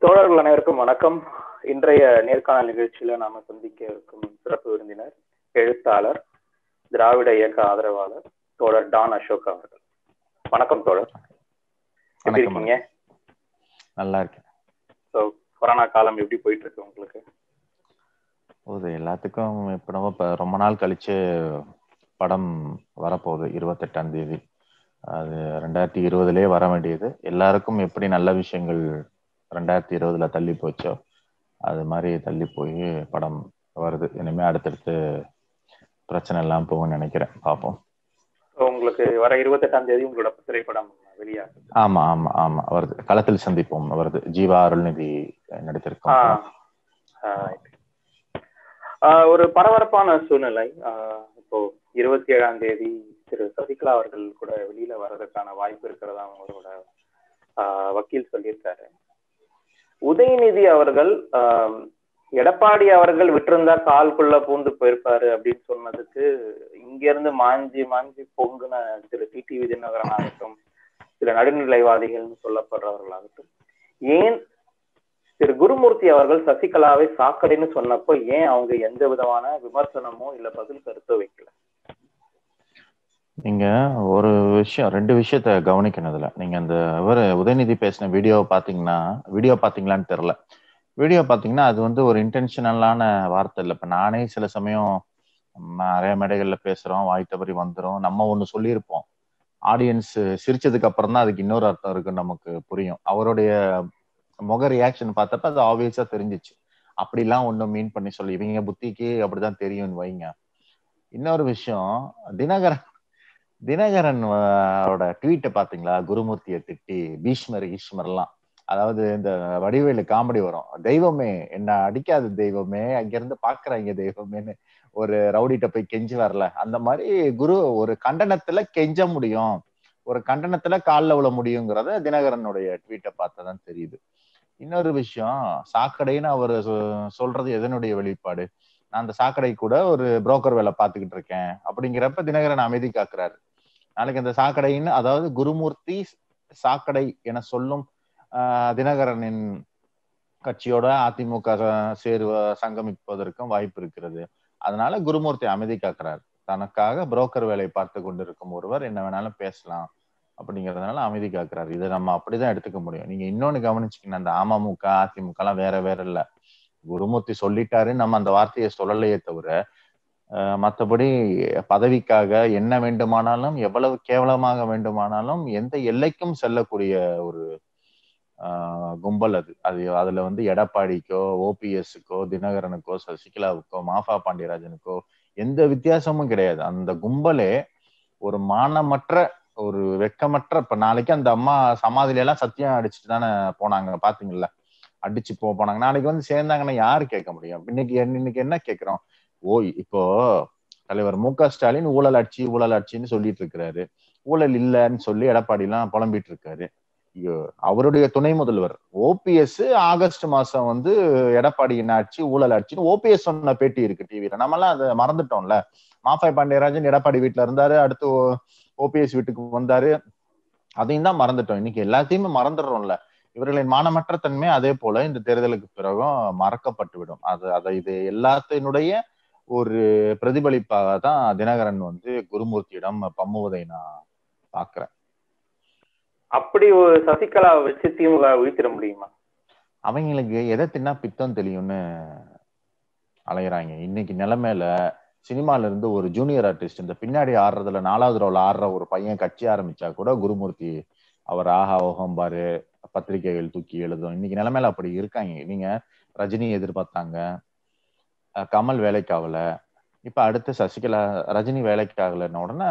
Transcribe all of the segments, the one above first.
தோழர்கள் அனைவருக்கும் வணக்கம் இன்றைய நேர்காணல் நிகழ்ச்சியில நாம சந்திக்க இருக்கும் சிறப்பு விருந்தினர் எழுத்தாளர் திராவிட இயக்க ஆதரவாளர் தோழர் டான் அசோக் அவர்கள் வணக்கம் தோழர் எப்படி வணக்கம் இருக்கீங்க நல்லா இருக்கேன் ஸோ கொரோனா காலம் எப்படி போயிட்டு இருக்கு உங்களுக்கு போகுது எல்லாத்துக்கும் இப்போ நம்ம இப்போ ரொம்ப நாள் கழிச்சு படம் வரப்போகுது இருபத்தெட்டாம் தேதி அது ரெண்டாயிரத்தி இருபதுலேயே வர வேண்டியது எல்லாருக்கும் எப்படி நல்ல விஷயங்கள் ரெண்டாயிரத்தி இருபதுல தள்ளி போச்சோ அது மாதிரி தள்ளி போய் படம் வருது இனிமே அடுத்தடுத்து பிரச்சனை எல்லாம் போகும்னு நினைக்கிறேன் பார்ப்போம் ஸோ உங்களுக்கு வர இருபத்தெட்டாம் தேதி உங்களோட திரைப்படம் வெளியாகுது ஆமா ஆமா ஆமா வருது களத்தில் சந்திப்போம் வருது ஜீவா அருள்நிதி நடித்திருக்கோம் ஆ, ஆ, right. ஆ, ஒரு பரபரப்பான சூழ்நிலை ஆ, இப்போ இருபத்தி ஏழாம் தேதி திரு சசிகலா அவர்கள் கூட வெளியில வர்றதுக்கான வாய்ப்பு இருக்கிறதா அவங்களோட ஆ, வக்கீல் சொல்லியிருக்காரு உதயநிதி அவர்கள் ஆம், எடப்பாடி அவர்கள் விட்டிருந்தா கால்குள்ள பூந்து போயிருப்பாரு அப்படின்னு சொன்னதுக்கு இங்க இருந்து மாஞ்சி மாஞ்சி பொங்குன திரு டிடிவி தினகரன் ஆகட்டும் சில நடுநிலைவாதிகள்னு சொல்லப்படுறவர்களாகட்டும் ஏன் திரு குருமூர்த்தி அவர்கள் சசிகலாவை சாக்கடைன்னு சொன்னப்போ ஏன் அவங்க எந்த விதமான விமர்சனமோ இல்ல பதில் கருத்தோ வைக்கல நீங்க ஒரு விஷயம் ரெண்டு விஷயத்த கவனிக்கணும் இதுல நீங்க அந்த இவர் உதயநிதி பேசின வீடியோ பாத்தீங்கன்னா வீடியோ பாத்தீங்களான்னு தெரியல வீடியோ பாத்தீங்கன்னா அது வந்து ஒரு இன்டென்ஷனலான வார்த்தை இல்லை இப்ப நானே சில சமயம் ம, நிறைய மேடைகள்ல பேசுறோம் வாய் தவறி வந்துரும் நம்ம ஒண்ணு சொல்லியிருப்போம் ஆடியன்ஸ் சிரிச்சதுக்கு அப்புறம் தான் அதுக்கு இன்னொரு அர்த்தம் இருக்குன்னு நமக்கு புரியும் அவருடைய முக ரியாக்ஷன் பார்த்தப்ப அது ஆப்வியஸா தெரிஞ்சிச்சு அப்படிலாம் ஒண்ணும் மீன் பண்ணி சொல்லி இவங்க புத்திக்கு அப்படிதான் தெரியும்னு வைங்க இன்னொரு விஷயம் தினகரன் தினகரன் அவரோட ட்வீட்டை பாத்தீங்களா குருமூர்த்தியை திட்டி பீஷ்மர் ஈஸ்மர்லாம் அதாவது இந்த வடிவேலு காமெடி வரும் தெய்வமே என்ன அடிக்காத தெய்வமே அங்கிருந்து பாக்குறாங்க தெய்வமேன்னு ஒரு ரவுடிட்ட போய் கெஞ்சி வரல அந்த மாதிரி குரு ஒரு கண்டனத்துல கெஞ்ச முடியும் ஒரு கண்டனத்துல கால்ல விழ முடியுங்கிறத தினகரனுடைய ட்வீட்டை பார்த்ததான் தெரியுது இன்னொரு விஷயம் சாக்கடைன்னு அவர் சொல்றது எதனுடைய வெளிப்பாடு நான் அந்த சாக்கடை கூட ஒரு புரோக்கர் வேலை பார்த்துக்கிட்டு இருக்கேன் அப்படிங்கிறப்ப தினகரன் அமைதி காக்குறாரு நாளைக்கு அந்த சாக்கடைன்னு அதாவது குருமூர்த்தி சாக்கடை என சொல்லும் ஆஹ், தினகரனின் கட்சியோட அதிமுக ச- சேருவ சங்கமிப்பதற்கும் வாய்ப்பு இருக்கிறது அதனால குருமூர்த்தி அமைதி காக்குறாரு தனக்காக புரோக்கர் வேலை பார்த்து கொண்டிருக்கும் ஒருவர் என்ன வேணாலும் பேசலாம் அப்படிங்கறதுனால அமைதி காக்குறாரு இதை நம்ம அப்படிதான் எடுத்துக்க முடியும் நீங்க இன்னொன்னு கவனிச்சுக்கணும் அந்த அமமுக அதிமுக எல்லாம் வேற வேற இல்ல குருமூர்த்தி சொல்லிட்டாரு நம்ம அந்த வார்த்தையை சொல்லலையே தவிர அஹ், மத்தபடி பதவிக்காக என்ன வேண்டுமானாலும் எவ்வளவு கேவலமாக வேண்டுமானாலும் எந்த எல்லைக்கும் செல்லக்கூடிய ஒரு ஆஹ், கும்பல் அது அது அதுல வந்து எடப்பாடிக்கோ ஓபிஎஸ்க்கோ தினகரனுக்கோ சசிகலாவுக்கோ மாஃபா பாண்டியராஜனுக்கோ எந்த வித்தியாசமும் கிடையாது அந்த கும்பலே ஒரு மானமற்ற ஒரு வெக்கமற்ற இப்ப நாளைக்கு அந்த அம்மா சமாதியில எல்லாம் சத்தியம் அடிச்சுட்டு தானே போனாங்க பாத்தீங்கல்ல அடிச்சு போ போனாங்க நாளைக்கு வந்து சேர்ந்தாங்கன்னா யாரு கேட்க முடியும் இன்னைக்கு என்ன- இன்னைக்கு என்ன கேக்குறோம் ஓ இப்போ தலைவர் மு க ஸ்டாலின் ஊழல் ஆட்சி ஊழல் ஆட்சின்னு சொல்லிட்டு இருக்கிறாரு ஊழல் இல்லைன்னு சொல்லி எடப்பாடி எல்லாம் புலம்பிட்டு இருக்காரு ஐயோ, அவருடைய துணை முதல்வர் ஓபிஎஸ் ஆகஸ்ட் மாசம் வந்து எடப்பாடியின் ஆட்சி ஊழல் ஆட்சின்னு ஓபிஎஸ் சொன்ன பேட்டி இருக்கு டிவில நம்ம எல்லாம் அதை மறந்துட்டோம்ல மாஃபாய் பாண்டியராஜன் எடப்பாடி வீட்டுல இருந்தாரு அடுத்து ஓபிஎஸ் வீட்டுக்கு வந்தாரு அதையும் தான் மறந்துட்டோம் இன்னைக்கு எல்லாத்தையுமே மறந்துடுறோம்ல இவர்களின் மானமற்ற தன்மை அதே போல இந்த தேர்தலுக்கு பிறகும் மறக்கப்பட்டு விடும் அது அதை இது எல்லாத்தினுடைய ஒரு பிரதிபலிப்பாக தான் தினகரன் வந்து குருமூர்த்தியிடம் பம்முவதை நான் பாக்குறேன் அப்படி ஒரு சசிகலாவை வச்சு திமுக வீழ்த்திட முடியுமா அவங்களுக்கு எதை தின்னா பித்தம் தெரியும்னு அலையிறாங்க இன்னைக்கு நிலைமையில சினிமால இருந்து ஒரு ஜூனியர் ஆர்டிஸ்ட் இந்த பின்னாடி ஆடுறதுல நாலாவது ரோல் ஆடுற ஒரு பையன் கட்சி ஆரம்பிச்சா கூட குருமூர்த்தி அவர் ஆஹா ஓஹம் பாரு பத்திரிகைகள் தூக்கி எழுதும் இன்னைக்கு நிலைமையில அப்படி இருக்காங்க நீங்க ரஜினி எதிர்பார்த்தாங்க அஹ் கமல் வேலைக்காகல இப்ப அடுத்து சசிகலா ரஜினி வேலைக்காகலன்ன உடனே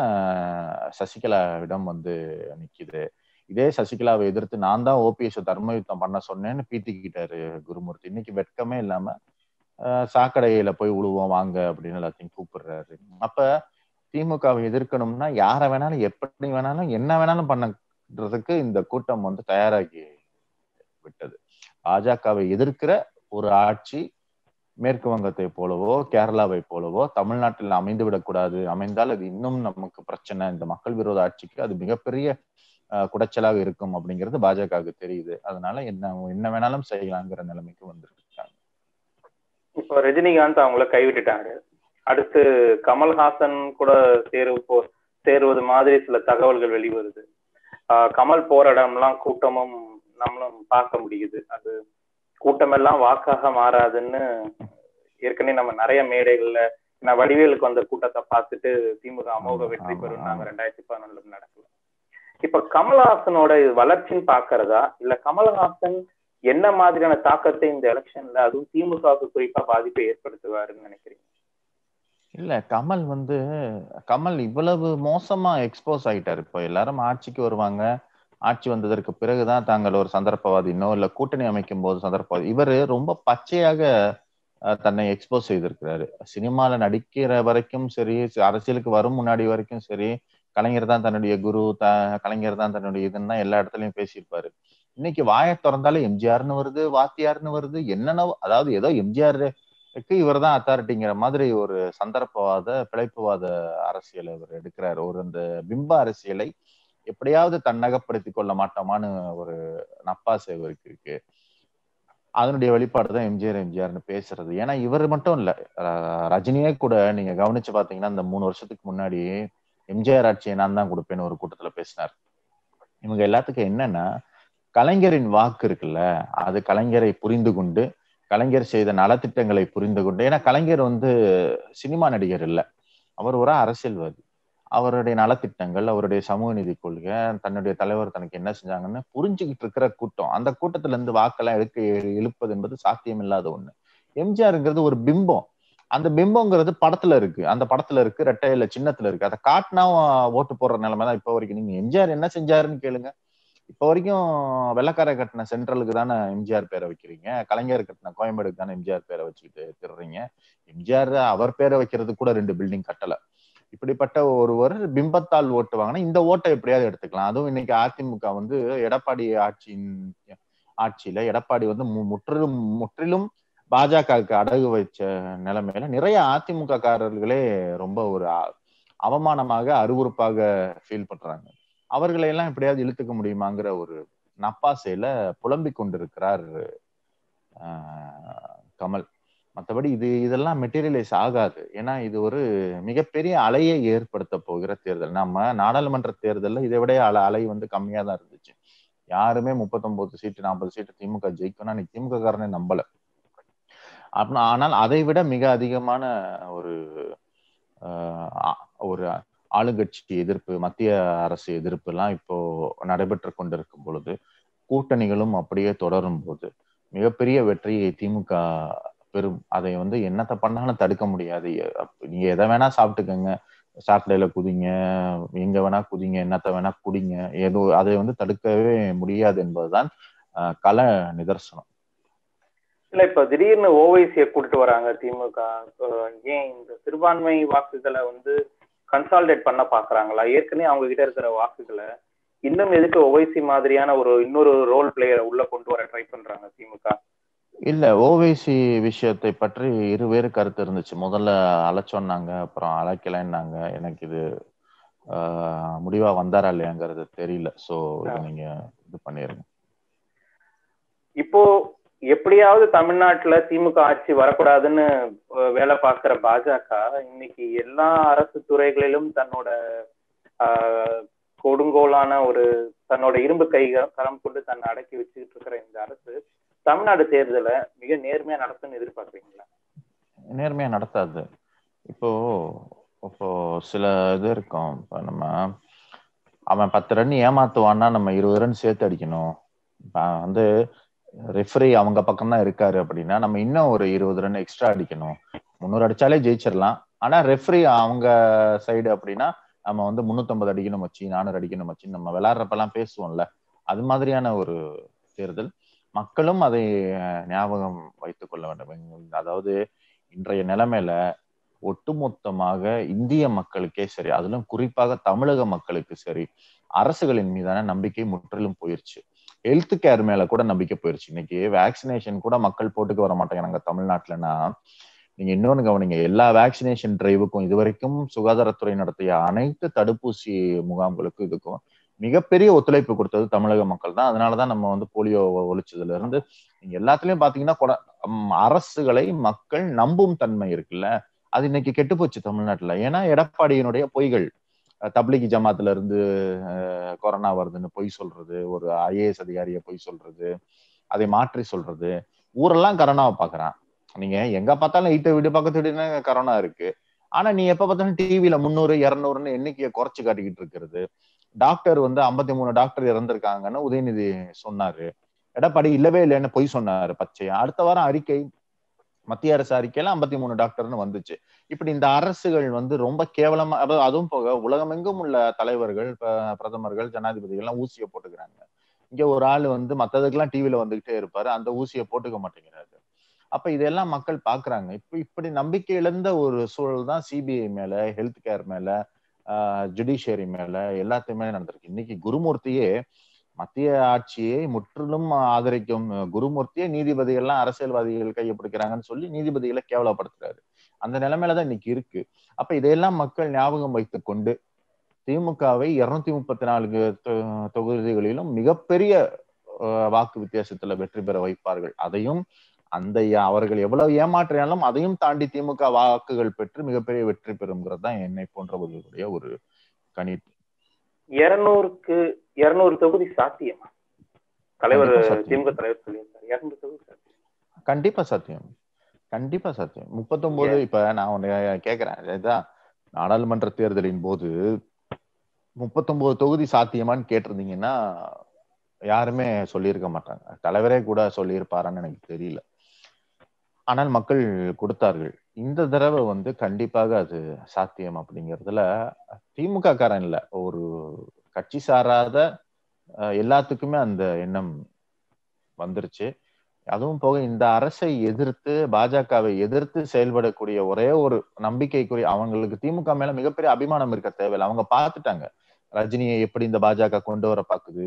சசிகலாவிடம் வந்து நிக்குது இதே சசிகலாவை எதிர்த்து நான் தான் ஓபிஎஸ் தர்ம யுத்தம் பண்ண சொன்னேன்னு பீத்திக்கிட்டாரு குருமூர்த்தி இன்னைக்கு வெட்கமே இல்லாம அஹ் சாக்கடையில போய் உழுவோம் வாங்க அப்படின்னு எல்லாத்தையும் கூப்பிடுறாரு அப்ப திமுகவை எதிர்க்கணும்னா யாரை வேணாலும் எப்படி வேணாலும் என்ன வேணாலும் பண்ணறதுக்கு இந்த கூட்டம் வந்து தயாராகி விட்டது பாஜகவை எதிர்க்கிற ஒரு ஆட்சி மேற்கு வங்கத்தை போலவோ கேரளாவை போலவோ தமிழ்நாட்டில் அமைந்து விடக்கூடாது அமைந்தால் அது இன்னும் நமக்கு பிரச்சனை இந்த மக்கள் விரோத ஆட்சிக்கு அது மிகப்பெரிய குடைச்சலாக இருக்கும் அப்படிங்கிறது பாஜகவுக்கு தெரியுது அதனால என்ன என்ன வேணாலும் செய்யலாங்கிற நிலைமைக்கு வந்திருக்காங்க இப்போ ரஜினிகாந்த் அவங்கள கைவிட்டுட்டாங்க அடுத்து கமல்ஹாசன் கூட தேர்வு போ சேருவது மாதிரி சில தகவல்கள் வெளிவருது கமல் போற இடம்லாம் கூட்டமும் நம்மளும் பார்க்க முடியுது அது கூட்டமெல்லாம் வாக்காக மாறாதுன்னு ஏற்கனவே நம்ம நிறைய மேடைகள்ல நான் வடிவேலுக்கு வந்த கூட்டத்தை பார்த்துட்டு திமுக அமோக வெற்றி பெறும் நாங்க ரெண்டாயிரத்தி பதினொன்றுல நடக்கல இப்ப கமல்ஹாசனோட வளர்ச்சின்னு பாக்குறதா இல்ல கமல்ஹாசன் என்ன மாதிரியான தாக்கத்தை இந்த எலெக்ஷன்ல அதுவும் திமுகவுக்கு குறிப்பா பாதிப்பை ஏற்படுத்துவாருன்னு நினைக்கிறீங்க இல்ல கமல் வந்து கமல் இவ்வளவு மோசமா எக்ஸ்போஸ் ஆயிட்டாரு இப்போ எல்லாரும் ஆட்சிக்கு வருவாங்க ஆட்சி வந்ததற்கு பிறகுதான் தாங்கள் ஒரு சந்தர்ப்பவாதினோ இல்ல கூட்டணி அமைக்கும் போது சந்தர்ப்பவாதி இவரு ரொம்ப பச்சையாக தன்னை எக்ஸ்போஸ் செய்திருக்கிறாரு சினிமால நடிக்கிற வரைக்கும் சரி அரசியலுக்கு வரும் முன்னாடி வரைக்கும் சரி கலைஞர் தான் தன்னுடைய குரு த கலைஞர் தான் தன்னுடைய இதுன்னு தான் எல்லா இடத்துலயும் பேசியிருப்பாரு இன்னைக்கு வாயை திறந்தாலே எம்ஜிஆர்னு வருது வாத்தியார்னு வருது என்னென்னவோ அதாவது ஏதோ எம்ஜிஆர் இவர் தான் அத்தாரிட்டிங்கிற மாதிரி ஒரு சந்தர்ப்பவாத பிழைப்புவாத அரசியலை இவர் எடுக்கிறார் ஒரு இந்த பிம்ப அரசியலை எப்படியாவது தன்னகப்படுத்திக் கொள்ள மாட்டோமான்னு ஒரு நப்பாசை இவருக்கு இருக்கு அதனுடைய வெளிப்பாடு தான் எம்ஜிஆர் எம்ஜிஆர்னு பேசுறது ஏன்னா இவர் மட்டும் இல்ல ரஜினியே கூட நீங்க கவனிச்சு பாத்தீங்கன்னா இந்த மூணு வருஷத்துக்கு முன்னாடி எம்ஜிஆர் ஆட்சியை நான் தான் கொடுப்பேன்னு ஒரு கூட்டத்துல பேசினார் இவங்க எல்லாத்துக்கும் என்னன்னா கலைஞரின் வாக்கு இருக்குல்ல அது கலைஞரை புரிந்து கொண்டு கலைஞர் செய்த நலத்திட்டங்களை புரிந்து கொண்டு ஏன்னா கலைஞர் வந்து சினிமா நடிகர் இல்லை அவர் ஒரு அரசியல்வாதி அவருடைய நலத்திட்டங்கள் அவருடைய சமூக நீதி கொள்கை தன்னுடைய தலைவர் தனக்கு என்ன செஞ்சாங்கன்னு புரிஞ்சுக்கிட்டு இருக்கிற கூட்டம் அந்த கூட்டத்துல இருந்து வாக்கெல்லாம் எடுக்க எழுப்பது என்பது சாத்தியம் இல்லாத ஒண்ணு எம்ஜிஆருங்கிறது ஒரு பிம்பம் அந்த பிம்பங்கிறது படத்துல இருக்கு அந்த படத்துல இருக்கு ரெட்டையில சின்னத்துல இருக்கு அதை காட்டினா ஓட்டு போடுற நிலைமை தான் இப்போ வரைக்கும் நீங்க எம்ஜிஆர் என்ன செஞ்சாருன்னு கேளுங்க இப்போ வரைக்கும் வெள்ளக்கார கட்டின சென்ட்ரலுக்கு தானே எம்ஜிஆர் பேரை வைக்கிறீங்க கலைஞர் கட்டின கோயம்பேடுக்கு தானே எம்ஜிஆர் பேரை வச்சுக்கிட்டு திருறீங்க எம்ஜிஆர் அவர் பேரை வைக்கிறது கூட ரெண்டு பில்டிங் கட்டல இப்படிப்பட்ட ஒருவர் பிம்பத்தால் ஓட்டு வாங்கினா இந்த ஓட்டை எப்படியாவது எடுத்துக்கலாம் அதுவும் இன்னைக்கு அதிமுக வந்து எடப்பாடி ஆட்சியின் ஆட்சியில எடப்பாடி வந்து முற்றிலும் முற்றிலும் பாஜகவுக்கு அடகு வச்ச நிலைமையில நிறைய அதிமுக காரர்களே ரொம்ப ஒரு அவமானமாக அருவறுப்பாக ஃபீல் பண்றாங்க அவர்களை எல்லாம் எப்படியாவது இழுத்துக்க முடியுமாங்கிற ஒரு நப்பாசையில புலம்பிக் கொண்டிருக்கிறார் கமல் மற்றபடி இது இதெல்லாம் மெட்டீரியலைஸ் ஆகாது ஏன்னா இது ஒரு மிகப்பெரிய அலையை ஏற்படுத்த போகிற தேர்தல் நம்ம நாடாளுமன்ற தேர்தலில் இதை விட அலை அலை வந்து கம்மியா தான் இருந்துச்சு யாருமே முப்பத்தொன்பது சீட்டு நாற்பது சீட்டு திமுக ஜெயிக்கும்னா நீ திமுக காரனே நம்பல அப்படின்னா ஆனால் அதை விட மிக அதிகமான ஒரு ஒரு ஆளுங்கட்சி எதிர்ப்பு மத்திய அரசு எதிர்ப்பு எல்லாம் இப்போ நடைபெற்று கொண்டிருக்கும் பொழுது கூட்டணிகளும் அப்படியே தொடரும் போது மிகப்பெரிய வெற்றியை திமுக பெரும் அதை வந்து என்னத்தை பண்ணாலும் தடுக்க முடியாது நீங்க எதை வேணா சாப்பிட்டுக்கங்க சாக்கடையில குதிங்க எங்க வேணா குதிங்க என்னத்த வேணா குடிங்க ஏதோ அதை வந்து தடுக்கவே முடியாது என்பதுதான் கள நிதர்சனம் இல்ல இப்ப திடீர்னு ஓவைசிய கூட்டிட்டு வராங்க திமுக ஏன் இந்த சிறுபான்மை வாக்குகளை வந்து கன்சால்டேட் பண்ண பாக்குறாங்களா ஏற்கனவே அவங்க கிட்ட இருக்கிற வாக்குகளை இன்னும் எதுக்கு ஓவைசி மாதிரியான ஒரு இன்னொரு ரோல் பிளேயரை உள்ள கொண்டு வர ட்ரை பண்றாங்க திமுக இல்ல ஓவைசி விஷயத்தை பற்றி இருவேறு கருத்து இருந்துச்சு முதல்ல அழைச்சோன்னாங்க அப்புறம் அழைக்கலைன்னாங்க எனக்கு இது முடிவா வந்தாரா இல்லையாங்கிறது தெரியல சோ இதை நீங்க இது பண்ணிருங்க இப்போ எப்படியாவது தமிழ்நாட்டுல திமுக ஆட்சி வரக்கூடாதுன்னு வேலை பார்க்கிற பாஜக இன்னைக்கு எல்லா அரசு துறைகளிலும் தன்னோட கொடுங்கோலான ஒரு தன்னோட இரும்பு கை கரம் கொண்டு தன்னை அடக்கி வச்சுக்கிட்டு இருக்கிற இந்த அரசு தமிழ்நாடு தேர்தலை மிக நேர்மையா நடத்துன்னு எதிர்பார்க்குறீங்களா நேர்மையா நடத்தாது இப்போ இப்போ சில இது இருக்கும் இப்போ நம்ம அவன் பத்து ரன் ஏமாத்துவான்னா நம்ம இருபது ரன் சேர்த்து அடிக்கணும் வந்து ரெஃபரி அவங்க பக்கம் தான் இருக்காரு அப்படின்னா நம்ம இன்னும் ஒரு இருபது ரன் எக்ஸ்ட்ரா அடிக்கணும் முந்நூறு அடிச்சாலே ஜெயிச்சிடலாம் ஆனா ரெஃபரி அவங்க சைடு அப்படின்னா நம்ம வந்து முன்னூத்தம்பது அடிக்கணும் வச்சு நானூறு அடிக்கணும் வச்சு நம்ம விளையாடுறப்பெல்லாம் பேசுவோம்ல அது மாதிரியான ஒரு தேர்தல் மக்களும் அதை ஞாபகம் வைத்துக் கொள்ள வேண்டும் அதாவது இன்றைய நிலைமையில ஒட்டுமொத்தமாக இந்திய மக்களுக்கே சரி அதிலும் குறிப்பாக தமிழக மக்களுக்கு சரி அரசுகளின் மீதான நம்பிக்கை முற்றிலும் போயிருச்சு ஹெல்த் கேர் மேல கூட நம்பிக்கை போயிருச்சு இன்னைக்கு வேக்சினேஷன் கூட மக்கள் போட்டுக்க வர மாட்டேங்கிறாங்க தமிழ்நாட்டுலன்னா நீங்க இன்னொன்னு கவனிங்க எல்லா வேக்சினேஷன் டிரைவுக்கும் இதுவரைக்கும் சுகாதாரத்துறை நடத்திய அனைத்து தடுப்பூசி முகாம்களுக்கும் இதுக்கும் மிகப்பெரிய ஒத்துழைப்பு கொடுத்தது தமிழக மக்கள் தான் அதனாலதான் நம்ம வந்து போலியோ ஒழிச்சதுல இருந்து நீங்க எல்லாத்துலயும் பாத்தீங்கன்னா கொட- ம், அரசுகளை மக்கள் நம்பும் தன்மை இருக்குல்ல அது இன்னைக்கு கெட்டு போச்சு தமிழ்நாட்டுல ஏன்னா எடப்பாடியினுடைய பொய்கள் அஹ் தப்லீகி ஜமாத்துல இருந்து அஹ், கொரோனா வருதுன்னு பொய் சொல்றது ஒரு ஐஏஎஸ் அதிகாரியை பொய் சொல்றது அதை மாற்றி சொல்றது ஊரெல்லாம் கரோனாவை பாக்குறான் நீங்க எங்க பார்த்தாலும் ஈட்ட வீடு பக்கத்து வீடுன்னு கரோனா இருக்கு ஆனா நீ எப்ப பார்த்தாலும் டிவில முந்நூறு இருநூறுன்னு எண்ணிக்கையை குறைச்சு காட்டிக்கிட்டு இருக்கிறது டாக்டர் வந்து ஐம்பத்தி மூணு டாக்டர் இறந்திருக்காங்கன்னு உதயநிதி சொன்னாரு எடப்பாடி இல்லவே இல்லைன்னு பொய் சொன்னாரு பச்சையா அடுத்த வாரம் அறிக்கை மத்திய அரசு அறிக்கையில ஐம்பத்தி மூணு டாக்டர்னு வந்துச்சு இப்படி இந்த அரசுகள் வந்து ரொம்ப கேவலமா அதாவது அதுவும் போக உலகமெங்கும் உள்ள தலைவர்கள் ப- பிரதமர்கள் ஜனாதிபதிகள் எல்லாம் ஊசியை போட்டுக்கிறாங்க இங்க ஒரு ஆள் வந்து மத்ததுக்கெல்லாம் டிவில வந்துகிட்டே இருப்பாரு அந்த ஊசியை போட்டுக்க மாட்டேங்கிறாரு அப்ப இதெல்லாம் மக்கள் பாக்குறாங்க இப்ப இப்படி நம்பிக்கை இழந்த ஒரு சூழல் தான் சிபிஐ மேல ஹெல்த் கேர் மேல ஜுடிஷியரி மேல எல்லாத்தையுமே நடந்திருக்கு இன்னைக்கு குருமூர்த்தியே மத்திய ஆட்சியை முற்றிலும் ஆதரிக்கும் குருமூர்த்தியே நீதிபதிகள்லாம் அரசியல்வாதிகள் கையை பிடிக்கிறாங்கன்னு சொல்லி நீதிபதிகளை கேவலப்படுத்துறாரு அந்த நிலைமையில தான் இன்னைக்கு இருக்கு அப்ப இதையெல்லாம் மக்கள் ஞாபகம் வைத்துக் கொண்டு திமுகவை இருநூத்தி முப்பத்தி நான்கு தொ- தொகுதிகளிலும் மிகப்பெரிய அஹ், வாக்கு வித்தியாசத்துல வெற்றி பெற வைப்பார்கள் அதையும் அந்த ய- அவர்கள் எவ்வளவு ஏமாற்றினாலும் அதையும் தாண்டி திமுக வாக்குகள் பெற்று மிகப்பெரிய வெற்றி பெறுங்கிறது தான் என்னை போன்றவர்களுடைய ஒரு கணிப்பு இருநூறுக்கு இருநூறு தொகுதி சாத்தியமா தலைவர் கண்டிப்பா சாத்தியம். திமுக தலைவர் சொல்லியிருக்காரு இருநூறு தொகுதி சாத்தியம் கண்டிப்பா சத்தியம் கண்டிப்பா சத்தியம் முப்பத்தொன்பது இப்ப நான் ஒண்ணு கேக்குறேன் இதான் நாடாளுமன்ற தேர்தலின் போது முப்பத்தொன்பது தொகுதி சாத்தியமான்னு கேட்டிருந்தீங்கன்னா யாருமே சொல்லியிருக்க மாட்டாங்க தலைவரே கூட சொல்லியிருப்பாரான்னு எனக்கு தெரியல ஆனால் மக்கள் கொடுத்தார்கள் இந்த தடவை வந்து கண்டிப்பாக அது சாத்தியம் அப்படிங்கிறதுல திமுக காரன் இல்ல ஒரு கட்சி சாராத அஹ், எல்லாத்துக்குமே அந்த எண்ணம் வந்துருச்சு அதுவும் போக இந்த அரசை எதிர்த்து பாஜகவை எதிர்த்து செயல்படக்கூடிய ஒரே ஒரு நம்பிக்கைக்குரிய அவங்களுக்கு திமுக மேல மிகப்பெரிய அபிமானம் இருக்க தேவையில்லை அவங்க பார்த்துட்டாங்க ரஜினியை எப்படி இந்த பாஜக கொண்டு வர பாக்குது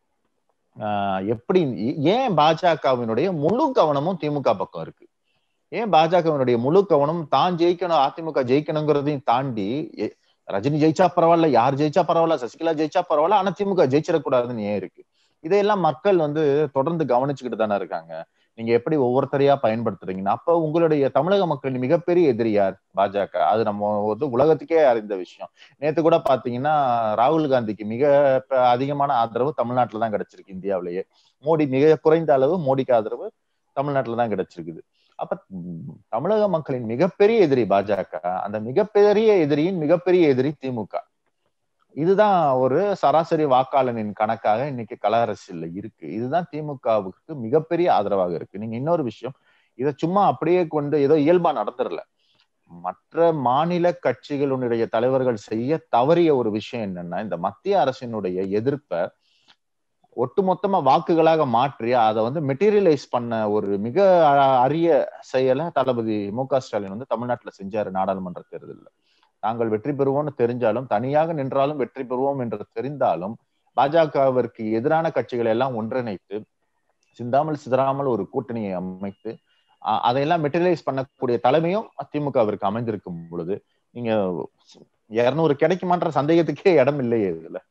ஆஹ் எப்படி ஏன் பாஜகவினுடைய முழு கவனமும் திமுக பக்கம் இருக்கு ஏன் பாஜகவினுடைய முழு கவனம் தான் ஜெயிக்கணும் அதிமுக ஜெயிக்கணுங்கிறதையும் தாண்டி எ- ரஜினி ஜெயிச்சா பரவாயில்ல யார் ஜெயிச்சா பரவாயில்ல சசிகலா ஜெயிச்சா பரவாயில்ல ஆனா திமுக ஜெயிச்சிடக்கூடாதுன்னு ஏன் இருக்கு இதையெல்லாம் மக்கள் வந்து தொடர்ந்து கவனிச்சுக்கிட்டு தானே இருக்காங்க நீங்க எப்படி ஒவ்வொருத்தரையா பயன்படுத்துறீங்கன்னா அப்ப உங்களுடைய தமிழக மக்களின் மிகப்பெரிய எதிரி யார் பாஜக அது நம்ம வந்து உலகத்துக்கே அறிந்த விஷயம் நேத்து கூட பாத்தீங்கன்னா ராகுல் காந்திக்கு மிக ப- அதிகமான ஆதரவு தமிழ்நாட்டுல தான் கிடைச்சிருக்கு இந்தியாவிலேயே மோடி மிக குறைந்த அளவு மோடிக்கு ஆதரவு தமிழ்நாட்டுல தான் கிடைச்சிருக்குது அப்ப ம், தமிழக மக்களின் மிகப்பெரிய எதிரி பாஜக அந்த மிகப்பெரிய எதிரியின் மிகப்பெரிய எதிரி திமுக இதுதான் ஒரு சராசரி வாக்காளனின் கணக்காக இன்னைக்கு கள அரசியல்ல இருக்கு இதுதான் திமுகவுக்கு மிகப்பெரிய ஆதரவாக இருக்கு நீங்க இன்னொரு விஷயம் இதை சும்மா அப்படியே கொண்டு ஏதோ இயல்பா நடந்துடல மற்ற மாநில கட்சிகளுடைய தலைவர்கள் செய்ய தவறிய ஒரு விஷயம் என்னன்னா இந்த மத்திய அரசினுடைய எதிர்ப்பை ஒட்டுமொத்தமா வாக்குகளாக மாற்றி அதை வந்து மெட்டீரியலைஸ் பண்ண ஒரு மிக அ- அரிய செயலை தளபதி மு க ஸ்டாலின் வந்து தமிழ்நாட்டுல செஞ்சாரு நாடாளுமன்ற தேர்தலில் தாங்கள் வெற்றி பெறுவோம்னு தெரிஞ்சாலும் தனியாக நின்றாலும் வெற்றி பெறுவோம் என்று தெரிந்தாலும் பாஜகவிற்கு எதிரான கட்சிகளை எல்லாம் ஒன்றிணைத்து சிந்தாமல் சிதறாமல் ஒரு கூட்டணியை அமைத்து அ- அதையெல்லாம் மெட்டீரியலைஸ் பண்ணக்கூடிய தலைமையும் திமுகவிற்கு அமைந்திருக்கும் பொழுது நீங்க இருநூறு கிடைக்குமான்ற சந்தேகத்துக்கே இடம் இல்லையே இதுல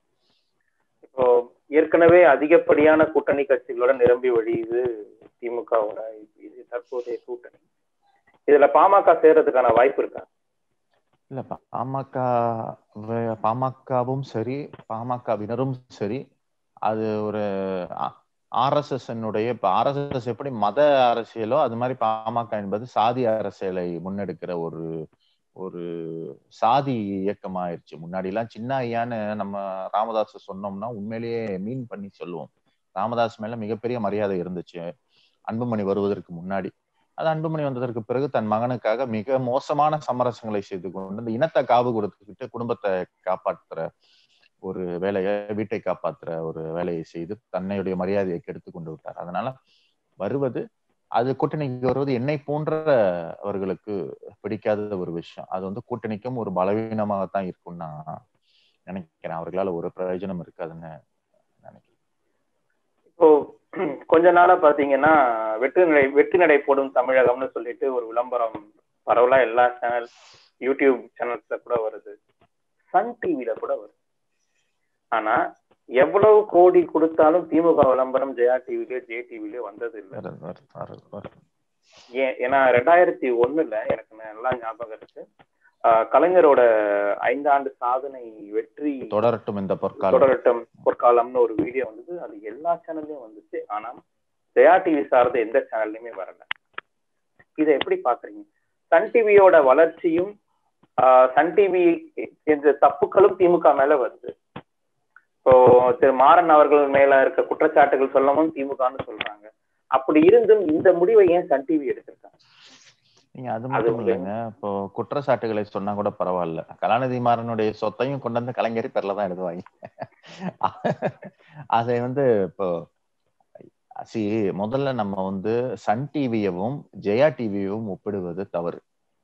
இப்போ ஏற்கனவே அதிகப்படியான கூட்டணி கட்சிகளோட நிரம்பி வழியுது திமுகவோட இது தற்போதைய கூட்டணி இதுல பாமக சேர்றதுக்கான வாய்ப்பு இருக்கா இல்ல பாமக வே- பாமகவும் சரி பாமகவினரும் சரி அது ஒரு ஆர்எஸ்எஸ் இப்ப ஆர்எஸ்எஸ் எப்படி மத அரசியலோ அது மாதிரி பாமக என்பது சாதி அரசியலை முன்னெடுக்கிற ஒரு ஒரு சாதி இயக்கம் ஆயிடுச்சு முன்னாடி எல்லாம் சின்ன ஐயான்னு நம்ம ராமதாஸ் சொன்னோம்னா உண்மையிலேயே மீன் பண்ணி சொல்லுவோம் ராமதாஸ் மேல மிகப்பெரிய மரியாதை இருந்துச்சு அன்புமணி வருவதற்கு முன்னாடி அது அன்புமணி வந்ததற்கு பிறகு தன் மகனுக்காக மிக மோசமான சமரசங்களை செய்து கொண்டு இந்த இனத்தை காவு கொடுத்துக்கிட்டு குடும்பத்தை காப்பாற்றுற ஒரு வேலையை வீட்டை காப்பாற்றுற ஒரு வேலையை செய்து தன்னையுடைய மரியாதையை கெடுத்து கொண்டு விட்டார் அதனால வருவது அது கூட்டணிக்கு வருவது என்னை போன்ற அவர்களுக்கு பிடிக்காத ஒரு விஷயம் அது வந்து கூட்டணிக்கும் ஒரு பலவீனமாகத்தான் இருக்கும்னு நான் நினைக்கிறேன் அவர்களால ஒரு பிரயோஜனம் இருக்காதுன்னு நினைக்கிறேன் இப்போ கொஞ்ச நாளா பாத்தீங்கன்னா வெற்றி நடை வெற்றி நடை போடும் தமிழகம்னு சொல்லிட்டு ஒரு விளம்பரம் பரவலா எல்லா சேனல் யூடியூப் சேனல்ஸ்ல கூட வருது சன் டிவில கூட வருது ஆனா எவ்வளவு கோடி கொடுத்தாலும் திமுக விளம்பரம் ஜெயா டிவிலயோ ஜே டிவிலயோ வந்தது இல்லை வருது, வருது, வருது, வருது. ஏன் ஏன்னா ரெண்டாயிரத்தி ஒண்ணுல எனக்கு நல்லா ஞாபகம் இருக்கு ஆஹ் கலைஞரோட ஐந்தாண்டு சாதனை வெற்றி தொடரட்டும் இந்த பொற்காலம் தொடரட்டும் பொற்காலம்னு ஒரு வீடியோ வந்தது அது எல்லா சேனல்லையும் வந்துச்சு ஆனா ஜெயா டிவி சார்ந்த எந்த சேனல்லையுமே வரல இதை எப்படி பாக்குறீங்க சன் டிவியோட வளர்ச்சியும் ஆஹ் சன் டிவி என்ற தப்புக்களும் திமுக மேல வருது இப்போ திரு மாறன் அவர்கள் மேல இருக்க குற்றச்சாட்டுகள் சொல்லவும் திமுகன்னு சொல்றாங்க அப்படி இருந்தும் இந்த முடிவை ஏன் சன் டிவி எடுத்திருக்காங்க நீங்க அது மட்டும் வந்து- இல்லைங்க இப்போ குற்றச்சாட்டுகளை சொன்னா கூட பரவாயில்ல கலாநிதி மாறனுடைய சொத்தையும் கொண்டு வந்து கலைஞர் பேர்ல தான் எழுதுவாங்க அதை வந்து இப்போ சி முதல்ல நம்ம வந்து சன் டிவியவும் ஜெயா டிவியவும் ஒப்பிடுவது தவறு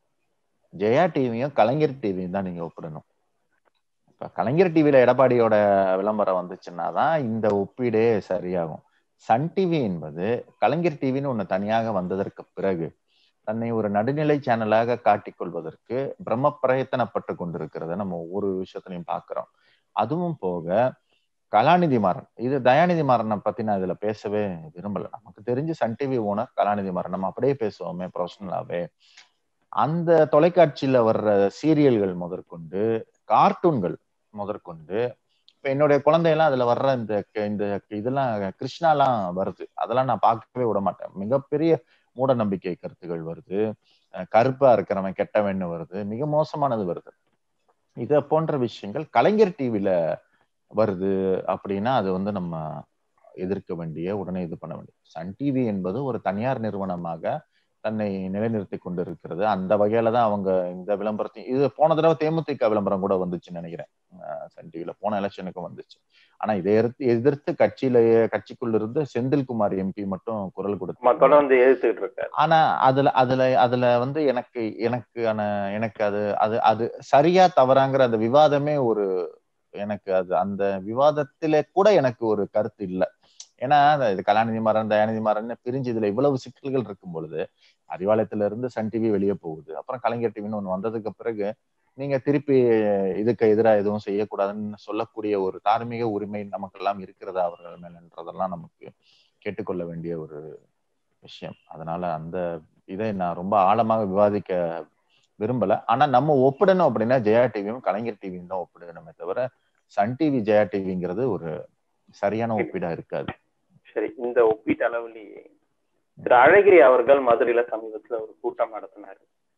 ஜெயா டிவியும் கலைஞர் டிவியும் தான் நீங்க ஒப்பிடணும் இப்ப கலைஞர் டிவில எடப்பாடியோட விளம்பரம் வந்துச்சுன்னா தான் இந்த ஒப்பீடே சரியாகும் சன் டிவி என்பது கலைஞர் டிவின்னு ஒண்ணு தனியாக வந்ததற்கு பிறகு தன்னை ஒரு நடுநிலை சேனலாக காட்டிக் கொள்வதற்கு பிரம்ம பிரயத்தனப்பட்டு கொண்டிருக்கிறத நம்ம ஒவ்வொரு விஷயத்திலையும் பார்க்கிறோம் அதுவும் போக கலாநிதி மாறன் இது தயாநிதி மாறனை பத்தி நான் இதுல பேசவே விரும்பல நமக்கு தெரிஞ்சு Sun TV owner Kalanithi Maran நம்ம அப்படியே பேசுவோமே ப்ரொஃபஷனலாவே அந்த தொலைக்காட்சியில வர்ற சீரியல்கள் முதற்கொண்டு கார்ட்டூன்கள் முதற்கொண்டு இப்ப என்னுடைய குழந்தையெல்லாம் அதுல வர்ற இந்த இந்த இதெல்லாம் கிருஷ்ணாலாம் வருது அதெல்லாம் நான் பார்க்கவே விட மாட்டேன் மிகப்பெரிய மூட நம்பிக்கை கருத்துகள் வருது அஹ் கருப்பா இருக்கிறவன் கெட்டவன்னு வருது மிக மோசமானது வருது இத போன்ற விஷயங்கள் கலைஞர் டிவில வருது அப்படின்னா அது வந்து நம்ம எதிர்க்க வேண்டிய உடனே இது பண்ண வேண்டிய சன் டிவி என்பது ஒரு தனியார் நிறுவனமாக தன்னை நிலைநிறுத்தி கொண்டு இருக்கிறது அந்த வகையில தான் அவங்க இந்த விளம்பரத்தையும் இது போன தடவை தேமுதிக விளம்பரம் கூட வந்துச்சுன்னு நினைக்கிறேன் அஹ் சன் டிவில போன எலெக்ஷனுக்கும் வந்துச்சு ஆனா இதை எதிர்த்து எதிர்த்து கட்சியிலேயே கட்சிக்குள்ள இருந்து செந்தில்குமார் எம்பி மட்டும் குரல் நம்ம கொடுத்து தொடர்ந்து எதிர்த்துக்கிட்டு இருக்காரு ஆனா அதுல அதுல அதுல வந்து எனக்கு எனக்கான எனக்கு அது அது அது சரியா தவறாங்கிற அந்த விவாதமே ஒரு எனக்கு அது அந்த விவாதத்திலே கூட எனக்கு ஒரு கருத்து இல்லை ஏன்னா அந்த இது கலாநிதி மாறன் தயாநிதி மாறன் பிரிஞ்சு இதுல இவ்வளவு சிக்கல்கள் இருக்கும் பொழுது அறிவாலயத்துல இருந்து சன் டிவி வெளியே போகுது அப்புறம் கலைஞர் டிவின்னு ஒண்ணு வந்ததுக்கு பிறகு நீங்க திருப்பி இதுக்கு எதிராக எதுவும் செய்யக்கூடாதுன்னு சொல்லக்கூடிய ஒரு தார்மீக உரிமை நமக்கெல்லாம் இருக்கிறதா அவர்கள் மேலன்றதெல்லாம் நமக்கு கேட்டுக்கொள்ள வேண்டிய ஒரு விஷயம் அதனால அந்த இதை நான் ரொம்ப ஆழமாக விவாதிக்க விரும்பல ஆனா நம்ம ஒப்பிடணும் அப்படின்னா ஜெயா டிவியும் கலைஞர் டிவியும் தான் ஒப்பிடணுமே தவிர சன் டிவி ஜெயா டிவிங்கிறது ஒரு சரியான ஒப்பீடா இருக்காது சரி இந்த ஒப்பீட்டு அளவுலயே திரு அழகிரி அவர்கள் மதுரையில சமீபத்துல ஒரு கூட்டம் நடத்தினாரு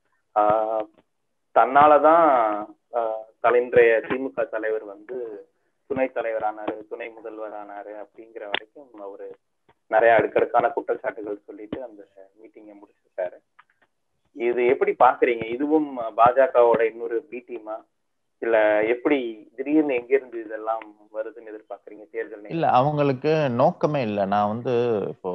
ஆஹ் தன்னாலதான் ஆஹ் தலைன்றைய திமுக தலைவர் வந்து துணை தலைவர் ஆனாரு துணை முதல்வர் ஆனாரு அப்படிங்கிற வரைக்கும் அவரு நிறைய அடுக்கடுக்கான குற்றச்சாட்டுகள் சொல்லிட்டு அந்த மீட்டிங்கை முடிச்சிருக்காரு இது எப்படி பாக்குறீங்க இதுவும் பாஜகவோட இன்னொரு பி டீமா இல்ல எப்படி திடீர்னு எங்க இருந்து இதெல்லாம் வருதுன்னு எதிர்பார்க்கறீங்க தேர்தல் நேரம்? இல்ல அவங்களுக்கு நோக்கமே இல்லை நான் வந்து இப்போ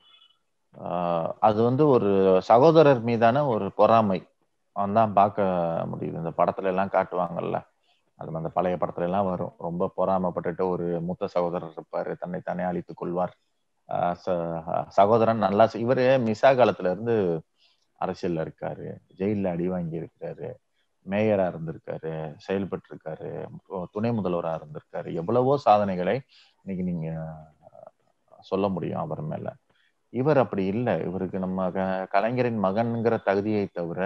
ஆஹ் அது வந்து ஒரு சகோதரர் மீதான ஒரு பொறாமை தான் பார்க்க முடியுது இந்த படத்துல எல்லாம் காட்டுவாங்கல்ல அது அந்த பழைய படத்துல எல்லாம் வரும் ரொம்ப பொறாமைப்பட்டுட்டு ஒரு மூத்த சகோதரர் இருப்பாரு தன்னை தானே அழித்துக் கொள்வார் ஆஹ் ச- சகோதரன் நல்லா செ- இவரு மிசா காலத்துல இருந்து அரசியல்ல இருக்காரு ஜெயில்ல அடி வாங்கி இருக்கிறாரு மேயரா இருந்திருக்காரு செயல்பட்டு இருக்காரு துணை முதல்வரா இருந்திருக்காரு எவ்வளவோ சாதனைகளை இன்னைக்கு நீங்க சொல்ல முடியும் அவர் மேல இவர் அப்படி இல்லை இவருக்கு நம்ம க- கலைஞரின் மகன்கிற தகுதியை தவிர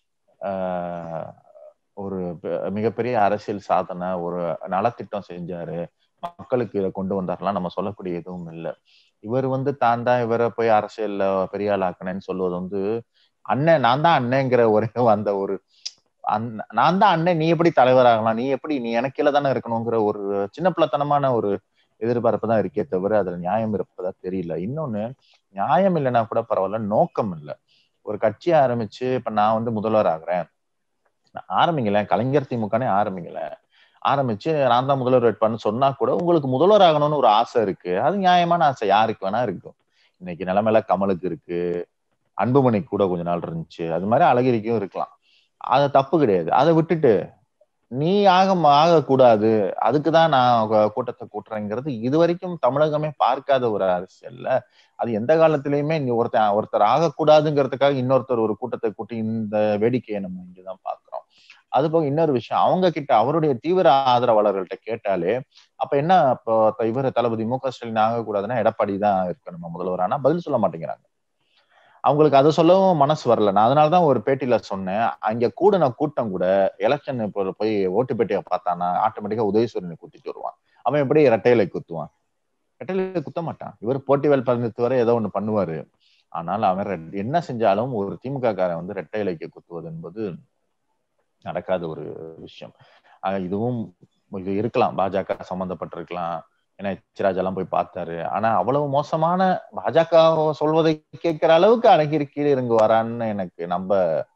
ஆஹ், ஒரு பெ- மிகப்பெரிய அரசியல் சாதனை ஒரு நலத்திட்டம் செஞ்சாரு மக்களுக்கு இதை கொண்டு வந்தாரெல்லாம் நம்ம சொல்லக்கூடிய எதுவும் இல்லை இவர் வந்து தான் தான் இவரை போய் அரசியல்ல பெரிய ஆள் ஆக்கினேன்னு சொல்லுவது வந்து அண்ணன் நான் தான் அண்ணங்கிற ஒரே அந்த ஒரு அண்ண- நான் தான் அண்ணன் நீ எப்படி தலைவராகலாம் நீ எப்படி நீ எனக்கு கீழே தானே இருக்கணுங்கிற ஒரு சின்ன பிள்ளைத்தனமான ஒரு எதிர்பார்ப்பு தான் இருக்கே தவிர அதுல நியாயம் இருப்பதா தெரியல இன்னொன்னு நியாயம் இல்லைன்னா கூட பரவாயில்ல நோக்கம் இல்லை ஒரு கட்சியை ஆரம்பிச்சு இப்ப நான் வந்து முதல்வர் ஆகுறேன் நான் ஆரம்பிக்கல கலைஞர் திமுகனே ஆரம்பிக்கல ஆரம்பிச்சு நான் தான் முதல்வர் வேட்பான்னு சொன்னா கூட உங்களுக்கு முதல்வர் ஆகணும்னு ஒரு ஆசை இருக்கு அது நியாயமான ஆசை யாருக்கு வேணா இருக்கும் இன்னைக்கு நிலைமையில கமலுக்கு இருக்கு அன்புமணிக்கு கூட கொஞ்ச நாள் இருந்துச்சு அது மாதிரி அழகிரிக்கும் இருக்கலாம் அது தப்பு கிடையாது அதை விட்டுட்டு நீ ஆக ஆகக்கூடாது அதுக்குதான் நான் கூ- கூட்டத்தை கூட்டுறேங்கிறது இது வரைக்கும் தமிழகமே பார்க்காத ஒரு அரசியல்ல அது எந்த காலத்திலயுமே நீ ஒருத்தன் ஒருத்தர் ஆகக்கூடாதுங்கிறதுக்காக இன்னொருத்தர் ஒரு கூட்டத்தை கூட்டி இந்த வேடிக்கையை நம்ம இங்கதான் பாக்குறோம் அது போக இன்னொரு விஷயம் அவங்க கிட்ட அவருடைய தீவிர ஆதரவாளர்கள்ட்ட கேட்டாலே அப்ப என்ன இப்போ இவர் தளபதி மு க ஸ்டாலின் ஆகக்கூடாதுன்னா எடப்பாடி தான் இருக்கணுமா முதல்வர் ஆனா பதில் சொல்ல மாட்டேங்கிறாங்க அவங்களுக்கு அதை சொல்லவும் மனசு வரல நான் அதனாலதான் ஒரு பேட்டியில சொன்னேன் அங்க கூடின கூட்டம் கூட எலெக்ஷன் இப்போ போய் ஓட்டு பேட்டியை பார்த்தானா ஆட்டோமேட்டிக்கா உதயசூரியனை குத்திட்டு வருவான் அவன் எப்படி இரட்டையிலை குத்துவான் இரட்டையிலை குத்த மாட்டான் இவர் போட்டி வேல் பதினெட்டு வரை ஏதோ ஒண்ணு பண்ணுவாரு ஆனால் அவன் ரெட்- என்ன செஞ்சாலும் ஒரு திமுக காரன் வந்து ரெட்டை இலைக்கு குத்துவது என்பது நடக்காத ஒரு விஷயம் ஆக இதுவும் இது இருக்கலாம் பாஜக சம்பந்தப்பட்டிருக்கலாம் ஏன்னா எச்ராஜ் எல்லாம் போய் பார்த்தாரு ஆனா அவ்வளவு மோசமான பாஜக சொல்வதை கேட்கிற அளவுக்கு அழகிரி கீழே இறங்கு வரான்னு எனக்கு நம்ப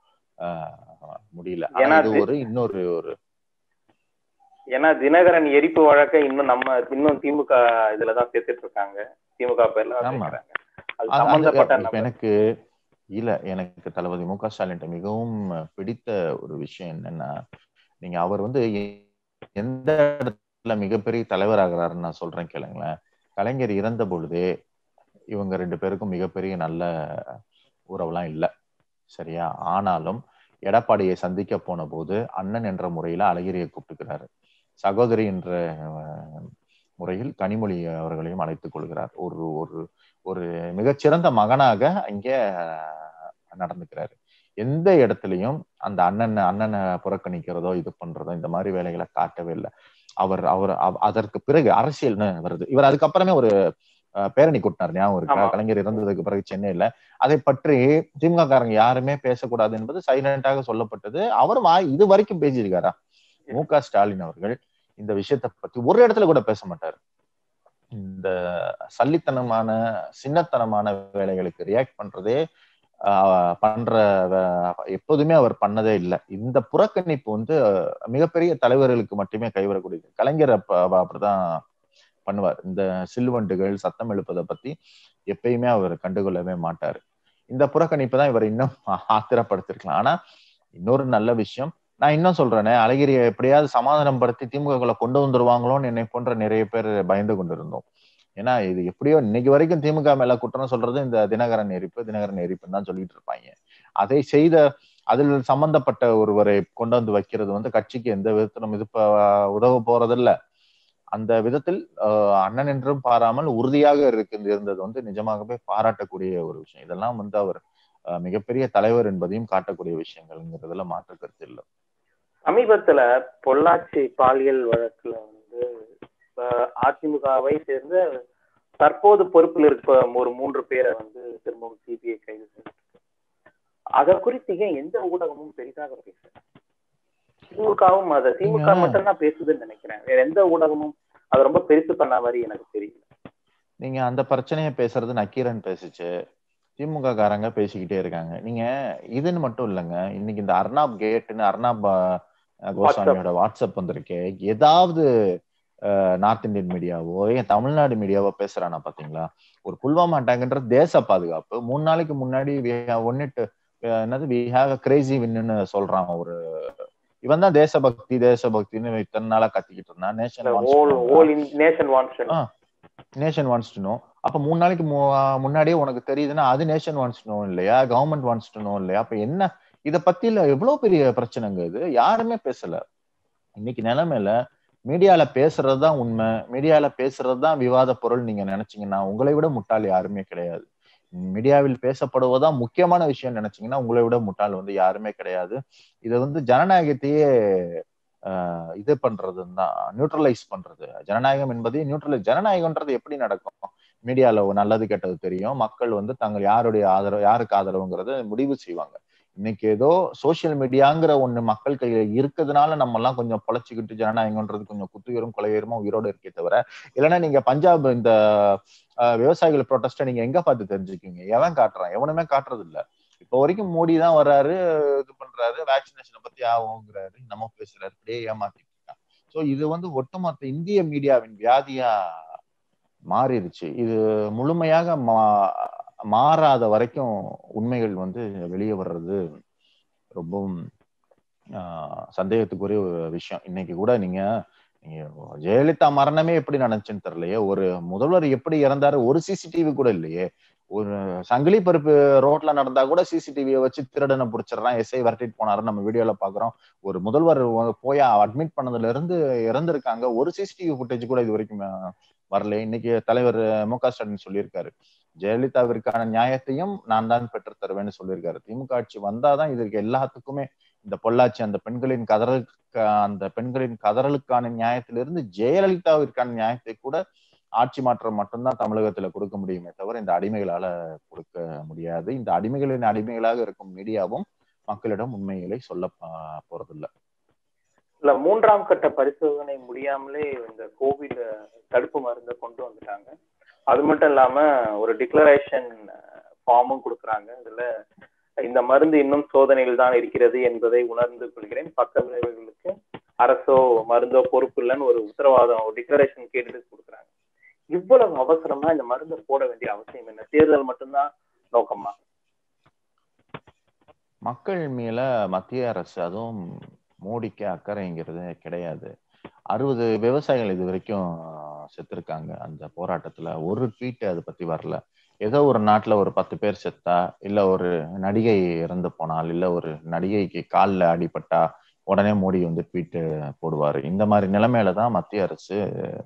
ஆஹ், முடியல ஆனா ஏன்னா இது தி- ஒரு இன்னொரு ஒரு ஏன்னா தினகரன் எரிப்பு வழக்கை இன்னும் நம்ம இன்னும் திமுக இதுலதான் சேர்த்துட்டு இருக்காங்க திமுக பேர்ல தான் ஆமா. சேர்க்கறாங்க அது அது- அது சம்பந்தப்பட்ட இப்ப நபர். எனக்கு இல்ல எனக்கு தளபதி மு க ஸ்டாலின் மிகவும் பிடித்த ஒரு விஷயம் என்னன்னா நீங்க அவர் வந்து எ- எந்த இடத்துல மிகப்பெரிய தலைவராகிறாருன்னு நான் சொல்றேன் கேளுங்களேன் கலைஞர் இறந்த பொழுதே இவங்க ரெண்டு பேருக்கும் மிகப்பெரிய நல்ல உறவுலாம் இல்லை சரியா ஆனாலும் எடப்பாடியை சந்திக்க போன போது அண்ணன் என்ற முறையில அழகிரியை கூப்பிட்டுக்கிறாரு சகோதரி என்ற அஹ், முறையில் கனிமொழி அவர்களையும் அழைத்துக் கொள்கிறார் ஒரு ஒரு ஒரு மிகச்சிறந்த மகனாக இங்கே அஹ், நடந்துக்கிறாரு எந்த இடத்துலயும் அந்த அண்ணன் அண்ணனை புறக்கணிக்கிறதோ இது பண்றதோ இந்த மாதிரி வேலைகளை காட்டவே இல்லை அவர் அவர் அவ- அதற்கு பிறகு அரசியல்னு வருது இவர் அதுக்கப்புறமே ஒரு அஹ், பேரணி கூட்டினார் ஞாபகம் இருக்கா ஆமா. கலைஞர் இறந்ததுக்கு பிறகு சென்னையில அதை பற்றி திமுக காரங்க யாருமே பேசக்கூடாது என்பது சைலண்டாக சொல்லப்பட்டது அவர் வாய் இது வரைக்கும் பேசியிருக்காரா மு க ஸ்டாலின் அவர்கள் இந்த விஷயத்தை பத்தி ஒரு இடத்துல கூட பேச மாட்டாரு இந்த சல்லித்தனமான சின்னத்தனமான வேலைகளுக்கு ரியாக்ட் பண்றதே ஆஹ், பண்ற வே- எப்போதுமே அவர் பண்ணதே இல்லை இந்த புறக்கணிப்பு வந்து மிகப்பெரிய தலைவர்களுக்கு மட்டுமே கைவரக்கூடியது கலைஞர் அப்ப அப்ப அப்படிதான் பண்ணுவார் இந்த சில்வண்டுகள் சத்தம் எழுப்பதை பத்தி எப்பயுமே அவர் கண்டுகொள்ளவே மாட்டாரு இந்த புறக்கணிப்பு தான் இவர் இன்னும் ஆத்திரப்படுத்திருக்கலாம் ஆனா இன்னொரு நல்ல விஷயம் நான் இன்னும் சொல்றேனே அழகிரியை எப்படியாவது சமாதானம் படுத்தி திமுகக்குள்ள கொண்டு வந்துருவாங்களோன்னு என்னை போன்ற நிறைய பேர் பயந்து கொண்டிருந்தோம் ஏன்னா இது எப்படியோ இன்னைக்கு வரைக்கும் திமுக மேல குற்றம் சொல்றது இந்த தினகரன் எரிப்பு தினகரன் எரிப்புன்னு தான் சொல்லிட்டு இருப்பாங்க அதை செய்த அதில் சம்பந்தப்பட்ட ஒருவரை கொண்டு வந்து வைக்கிறது வந்து கட்சிக்கு எந்த விதத்திலும் இது ப- உதவ போறதில்ல அந்த விதத்தில் ஆஹ், அண்ணன் என்றும் பாராமல் உறுதியாக இருக்கு இருந்தது வந்து நிஜமாகவே பாராட்டக்கூடிய ஒரு விஷயம் இதெல்லாம் வந்து அவர் ஆஹ், மிகப்பெரிய தலைவர் என்பதையும் காட்டக்கூடிய விஷயங்கள்ங்கிறதுல மாற்று கருத்து இல்லை சமீபத்துல பொள்ளாச்சி பாலியல் வழக்குல வந்து அஹ், அதிமுகவை சேர்ந்த தற்போது பொறுப்பில் இருக்க ஒரு மூன்று பேரை வந்து திரும்பவும் சிபிஐ கைது செய்திருக்கு அத குறித்து ஏன் எந்த ஊடகமும் பெரிதாக பேசல திமுகவும் அத திமுக நீங்க- மட்டும்தான் பேசுதுன்னு நினைக்கிறேன் வேற எந்த ஊடகமும் அதை ரொம்ப பெருசு பண்ண மாதிரி எனக்கு தெரியல நீங்க அந்த பிரச்சனையை பேசுறது நக்கீரன் பேசுச்சு திமுக காரங்க பேசிக்கிட்டே இருக்காங்க நீங்க இதுன்னு மட்டும் இல்லைங்க இன்னைக்கு இந்த அர்னாப் கேட்னு அர்னாப் அஹ், கோஸ்வாமியோட வாட்ஸ்அப் வந்திருக்கு ஏதாவது நார்த் இந்தியன் மீடியாவோ ஏன் தமிழ்நாடு மீடியாவோ பேசுறானா பாத்தீங்களா ஒரு புல்வாமா அட்டாக்ன்றது தேச பாதுகாப்பு மூணு நாளைக்கு முன்னாடி ஒன்னிட்டு என்னது வி ஹாவ் கிரேசி வின்னு சொல்றான் ஒரு இவன் தான் தேசபக்தி தேசபக்தின்னு இத்தனை நாளா கத்திக்கிட்டு இருந்தான் nation all all nation wants ah. Nation wants to know அப்ப மூணு நாளைக்கு மு- முன்னாடியே உனக்கு தெரியுதுன்னா அது நேஷன் வாண்ட்ஸ் டு நோ இல்லையா கவர்மெண்ட் வாண்ட்ஸ் டு நோ இல்லையா அப்ப என்ன இத பத்தில எவ்வளவு பெரிய பிரச்சனைங்க இது யாருமே பேசல இன்னைக்கு நிலைமையில மீடியால பேசுறது தான் உண்மை மீடியால பேசுறது தான் விவாத பொருள் நீங்க நினைச்சீங்கன்னா உங்களை விட முட்டாள் யாருமே கிடையாது மீடியாவில் பேசப்படுவதுதான் முக்கியமான விஷயம் நினைச்சீங்கன்னா உங்களை விட முட்டாள் வந்து யாருமே கிடையாது இது வந்து ஜனநாயகத்தையே ஆஹ் இது பண்றதுன்னு தான் நியூட்ரலைஸ் பண்றது ஜனநாயகம் என்பது நியூட்ரலைஸ் ஜனநாயகம்ன்றது எப்படி நடக்கும் மீடியால நல்லது கெட்டது தெரியும் மக்கள் வந்து தாங்கள் யாருடைய ஆதரவு யாருக்கு ஆதரவுங்கிறத முடிவு செய்வாங்க இன்னைக்கு ஏதோ சோசியல் மீடியாங்கிற ஒண்ணு மக்கள் கையில இருக்கிறதுனால நம்ம எல்லாம் கொஞ்சம் பொழைச்சிக்கிட்டு ஜனநாயகம்ன்றது கொஞ்சம் குத்துயிரும் கொலையுரமா உயிரோட இருக்கே தவிர இல்லைன்னா நீங்க பஞ்சாப் இந்த ஆஹ், விவசாயிகள் ப்ரொட்டஸ்ட நீங்க எங்க பார்த்து தெரிஞ்சுக்கீங்க எவன் காட்டுறான் எவனுமே காட்டுறது இல்ல இப்போ வரைக்கும் மோடி தான் வர்றாரு இது பண்றாரு வேக்சினேஷனை பத்தி ஆகுங்கிறாரு நம்ம பேசுறாரு இப்படியே ஏமாத்திட்டு இருக்கான் ஸோ இது வந்து ஒட்டுமொத்த இந்திய மீடியாவின் வியாதியா மாறிடுச்சு இது முழுமையாக மா மாறாத வரைக்கும் உண்மைகள் வந்து வெளியே வர்றது ரொம்பவும் ஆஹ், சந்தேகத்துக்குரிய ஒரு விஷயம் இன்னைக்கு கூட நீங்க நீங்க ஜெயலலிதா மரணமே எப்படி நடந்துச்சுன்னு தெரியலையே ஒரு முதல்வர் எப்படி இறந்தாரு ஒரு சிசிடிவி கூட இல்லையே ஒரு சங்கிலி பருப்பு ரோட்ல நடந்தா கூட சிசிடிவியை வச்சு திருடனை பிடிச்சிடறான் எஸ்ஐ விரட்டிட்டு போனாரு நம்ம வீடியோல பாக்குறோம் ஒரு முதல்வர் போய் அட்மிட் பண்ணதுல இருந்து இறந்திருக்காங்க ஒரு சிசிடிவி ஃபுட்டேஜ் கூட இது வரைக்கும் வரல இன்னைக்கு தலைவர் மு க ஸ்டாலின் சொல்லியிருக்காரு ஜெயலலிதாவிற்கான நியாயத்தையும் நான் தான் பெற்று தருவேன்னு சொல்லியிருக்காரு திமுக ஆட்சி வந்தாதான் இதற்கு எல்லாத்துக்குமே இந்த பொள்ளாச்சி அந்த பெண்களின் கதறலுக்கு அந்த பெண்களின் கதறலுக்கான நியாயத்திலிருந்து ஜெயலலிதாவிற்கான நியாயத்தை கூட ஆட்சி மாற்றம் மட்டும்தான் தமிழகத்துல கொடுக்க முடியுமே தவிர இந்த அடிமைகளால கொடுக்க முடியாது இந்த அடிமைகளின் அடிமைகளாக இருக்கும் மீடியாவும் மக்களிடம் உண்மைகளை சொல்ல போறதில்லை இல்ல மூன்றாம் கட்ட பரிசோதனை முடியாமலே இந்த கோவிட் தடுப்பு மருந்தை கொண்டு வந்துட்டாங்க அது மட்டும் இல்லாம ஒரு டிக்ளரேஷன் ஃபார்மும் கொடுக்குறாங்க இதுல இந்த மருந்து இன்னும் சோதனையில் தான் இருக்கிறது என்பதை உணர்ந்து கொள்கிறேன் பக்க விளைவுகளுக்கு அரசோ மருந்தோ பொறுப்பு இல்லைன்னு ஒரு உத்தரவாதம் ஒரு டிக்ளரேஷன் கேட்டு கொடுக்குறாங்க இவ்வளவு அவசரமா இந்த மருந்தை போட வேண்டிய அவசியம் என்ன தேர்தல் மட்டும்தான் நோக்கமா மக்கள் மேல மத்திய அரசு அதுவும் மோடிக்கு அக்கறைங்கிறது கிடையாது அறுபது விவசாயிகள் இது வரைக்கும் செத்துருக்காங்க அந்த போராட்டத்துல ஒரு ட்வீட் அதை பத்தி வரல ஏதோ ஒரு நாட்டுல ஒரு பத்து பேர் செத்தா இல்ல ஒரு நடிகை இறந்து போனால் இல்ல ஒரு நடிகைக்கு காலில் அடிபட்டா உடனே மோடி வந்து ட்வீட் போடுவாரு இந்த மாதிரி நிலைமையில தான் மத்திய அரசு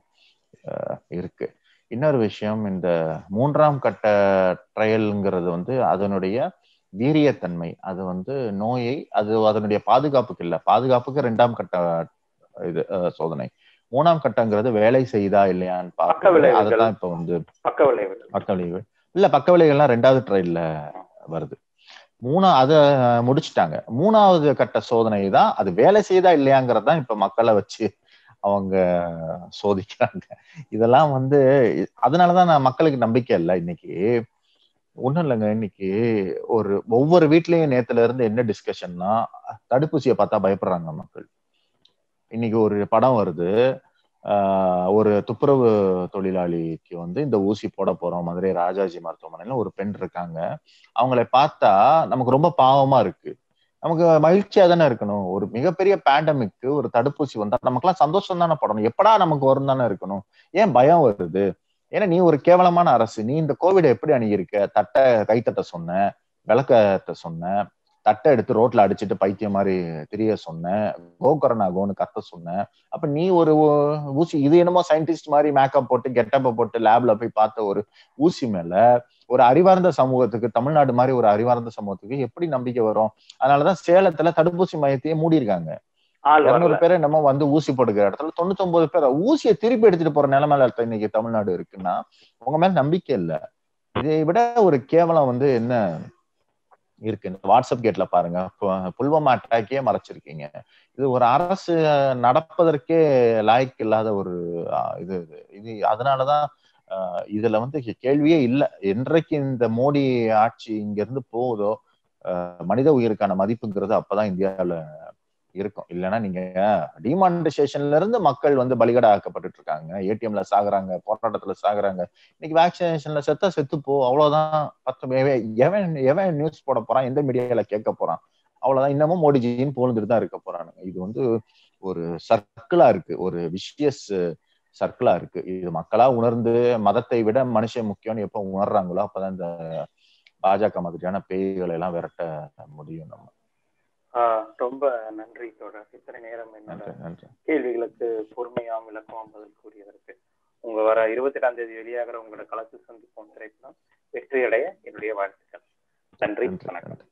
இருக்கு இன்னொரு விஷயம் இந்த மூன்றாம் கட்ட ட்ரையல்ங்கிறது வந்து அதனுடைய வீரியத்தன்மை அது வந்து நோயை அது அதனுடைய பாதுகாப்புக்கு இல்லை பாதுகாப்புக்கு ரெண்டாம் கட்ட இது சோதனை மூணாம் கட்டங்கிறது வேலை செய்தா இல்லையான்னு பார்க்க அதுதான் இப்ப வந்து பக்க விளைவு பக்க விளைவு இல்ல பக்க விளைவுகள்லாம் ரெண்டாவது ட்ரையல்ல வருது மூணா அதை முடிச்சுட்டாங்க மூணாவது கட்ட சோதனை தான் அது வேலை செய்தா இல்லையாங்கிறது தான் இப்ப மக்களை வச்சு அவங்க சோதிக்கிறாங்க இதெல்லாம் வந்து அதனாலதான் நான் மக்களுக்கு நம்பிக்கை இல்லை இன்னைக்கு ஒண்ணும் இல்லைங்க இன்னைக்கு ஒரு ஒவ்வொரு வீட்லயும் நேத்துல இருந்து என்ன டிஸ்கஷன்னா தடுப்பூசியை பார்த்தா பயப்படுறாங்க மக்கள் இன்னைக்கு ஒரு படம் வருது ஒரு துப்புரவு தொழிலாளிக்கு வந்து இந்த ஊசி போட போறோம் மதுரை ராஜாஜி மருத்துவமனையில ஒரு பெண் இருக்காங்க அவங்களை பார்த்தா நமக்கு ரொம்ப பாவமா இருக்கு நமக்கு மகிழ்ச்சியா தானே இருக்கணும் ஒரு மிகப்பெரிய பேண்டமிக்கு ஒரு தடுப்பூசி வந்தா நமக்குலாம் சந்தோஷம் தானே படணும் எப்படா நமக்கு வரும் தானே இருக்கணும் ஏன் பயம் வருது ஏன்னா நீ ஒரு கேவலமான அரசு நீ இந்த கோவிட எப்படி அணுகியிருக்க தட்டை கைத்தட்ட சொன்ன விளக்கத்தை சொன்ன தட்டை எடுத்து ரோட்ல அடிச்சுட்டு பைத்தியம் மாதிரி தெரிய சொன்னேன் கோகரனா கோன்னு கத்த சொன்னேன் அப்ப நீ ஒரு ஊசி இது என்னமோ சயின்டிஸ்ட் மாதிரி மேக்கப் போட்டு கெட்டப்ப போட்டு லேப்ல போய் பார்த்த ஒரு ஊசி மேல ஒரு அறிவார்ந்த சமூகத்துக்கு தமிழ்நாடு மாதிரி ஒரு அறிவார்ந்த சமூகத்துக்கு எப்படி நம்பிக்கை வரும் அதனாலதான் சேலத்துல தடுப்பூசி மையத்தையே மூடி இருக்காங்க இருநூறு பேர் என்னமோ வந்து ஊசி போடுக்கிற இடத்துல தொண்ணூத்தி ஒன்பது பேர் ஊசியை திருப்பி எடுத்துட்டு போற நிலைமையில இன்னைக்கு தமிழ்நாடு இருக்குன்னா உங்க மேல நம்பிக்கை இல்ல இதை விட ஒரு கேவலம் வந்து என்ன இருக்கு இந்த வாட்ஸ்அப் கேட்ல பாருங்க புல்வாமா அட்டாக்கே மறைச்சிருக்கீங்க இது ஒரு அரசு நடப்பதற்கே லாய்க்கு இல்லாத ஒரு இது இது அதனாலதான் இதுல வந்து கேள்வியே இல்லை என்றைக்கு இந்த மோடி ஆட்சி இங்க இருந்து போகுதோ மனித உயிருக்கான மதிப்புங்கிறது அப்பதான் இந்தியாவில இருக்கும் இல்லைன்னா நீங்க டிமானிட்டைசேஷன்ல இருந்து மக்கள் வந்து பலிகடா ஆக்கப்பட்டு இருக்காங்க ஏடிஎம்ல சாகுறாங்க போராட்டத்துல சாகுறாங்க இன்னைக்கு வேக்சினேஷன்ல செத்தா செத்து போ அவ்வளவுதான் பத்து எவன் எவன் நியூஸ் போட போறான் எந்த மீடியால கேட்க போறான் அவ்வளவுதான் இன்னமும் மோடிஜின்னு போலந்துட்டு தான் இருக்க போறானுங்க இது வந்து ஒரு சர்க்கிளா இருக்கு ஒரு விஷயஸ் சர்க்கிளா இருக்கு இது மக்களா உணர்ந்து மதத்தை விட மனுஷன் முக்கியம்னு எப்ப உணர்றாங்களோ அப்பதான் இந்த பாஜக மாதிரியான பேய்களை எல்லாம் விரட்ட முடியும் நம்ம ரொம்ப நன்றி தொடர் இத்தனை நேரம் என்னோட கேள்விகளுக்கு பொறுமையாகவும் விளக்கமாகவும் பதில் கூறியதற்கு உங்க வர இருபத்தி எட்டாம் தேதி வெளியாகிற உங்களோட கலத்து சந்திப்போம் திரைப்படம் வெற்றியடைய என்னுடைய வாழ்த்துக்கள் நன்றி வணக்கம்